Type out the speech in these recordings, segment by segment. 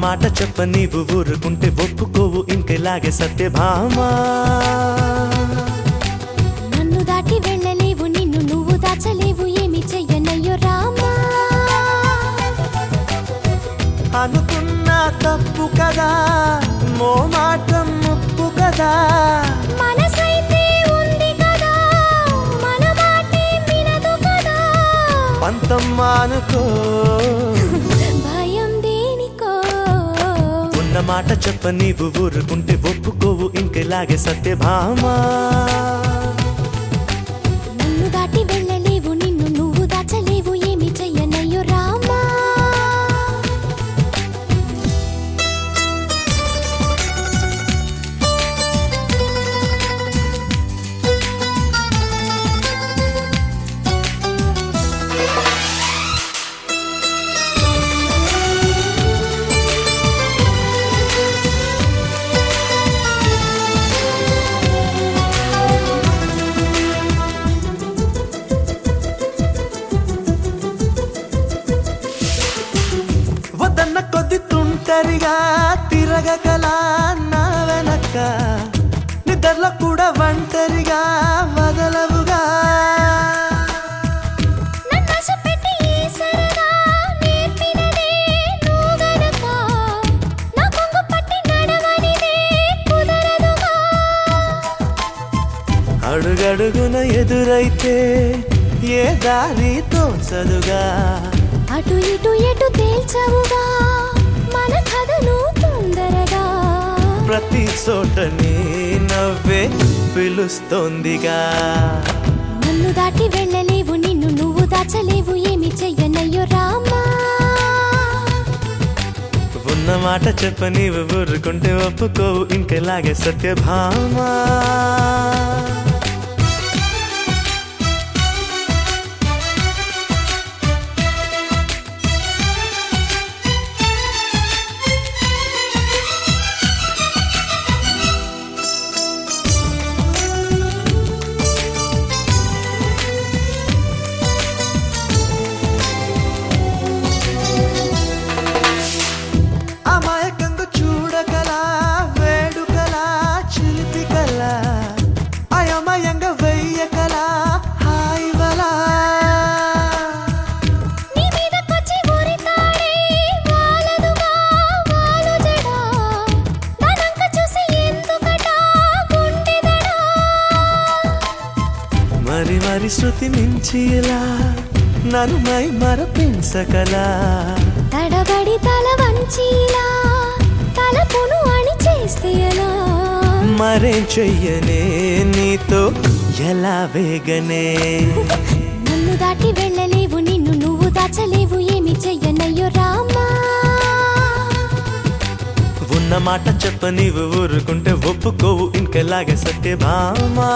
మాట చెప్ప నీవు ఊరుకుంటే ఒప్పుకోవు ఇంకెలాగే సత్యభామా నన్ను దాటి వెళ్ళలేవు నిన్ను నువ్వు దాచలేవు ఏమి చెయ్యనయ్యో రామా అనుకున్నా తప్పు కదా మో మాటం ముప్పు కదా మనసైతే ఉంది కదా మన మాటే వినదు కదా పంతం మానుకో భయం దేనికో ఉన్న మాట చెప్ప నీవు ఊరుకుంటే ఒప్పుకోవు ఇంకెలాగే సత్యభామా నన్ను దాటి వెళ్ళలేవు నిన్ను నువ్వు దాచలేవు ఏమి చెయ్యనయ్యో రామా వదన్న కొద్ది తుంటరిగా తిరగకలా నా వెనక నిద్రలో కూడా ఒంటరిగా వదలవుగా నన్ను ఆశపెట్టి ఈ సరదా నేర్పినదే నువ్వు గనక నా కొంగు పట్టి నడవనిదే కుదరదుగా అడుగడుగున ఎదురైతే ఏ దారి తోచదుగా అటు ఇటు ఎటు తేల్చవుగా మన కథను తొందరగా ప్రతి చోట నీ నవ్వే పిలుస్తోందిగా నన్ను దాటి వెళ్ళలేవు నిన్ను నువ్వు దాచలేవు ఏమి చెయ్యనయ్యో రామా ఉన్న మాట చెప్ప నీవు ఊరుకుంటే ఒప్పుకోవు ఇంకెలాగే సత్యభామా అమాయకంగా చూడకలా వేడుకలా చిలిపికలా అయమయంగా వెయ్యకలా హాయివలా నీ మీదకొచ్చి ఉరితాడే వాలదుగా వాలు జడా దానంక చూసి ఎందుకట గుండెదడా మరి మరి శృతి మించి ఇలా నన్ను మై మరపించకలా తడబడి తల వంచిలా తలపును అని చేస్తే ఎలా మరేం చెయ్యనే నీతో ఎలా వేగనే నన్ను దాటి వెళ్ళలేవు నిన్ను నువ్వు దాచలేవు ఏమి చెయ్యనయ్యో రామా ఉన్న మాట చెప్ప నీవు ఊరుకుంటే ఒప్పుకోవు ఇంకెలాగే సత్యభామా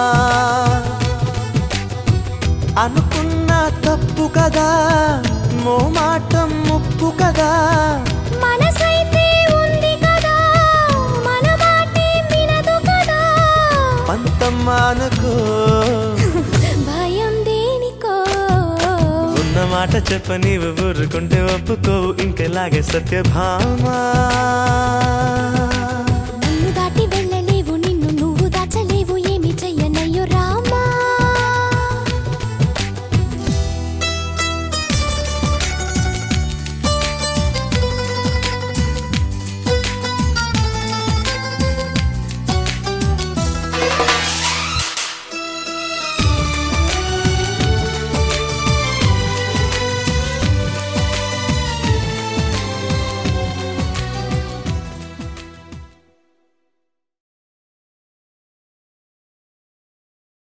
అనుకున్నా తప్పు కదా మో మాటం ముప్పు కదా మనసైతే ఉంది కదా మన మాటే వినదు కదా పంతం మానుకో భయం దేనికో ఉన్న మాట చెప్ప నీవు ఊరుకుంటే ఒప్పుకోవు ఇంకెలాగే సత్యభామా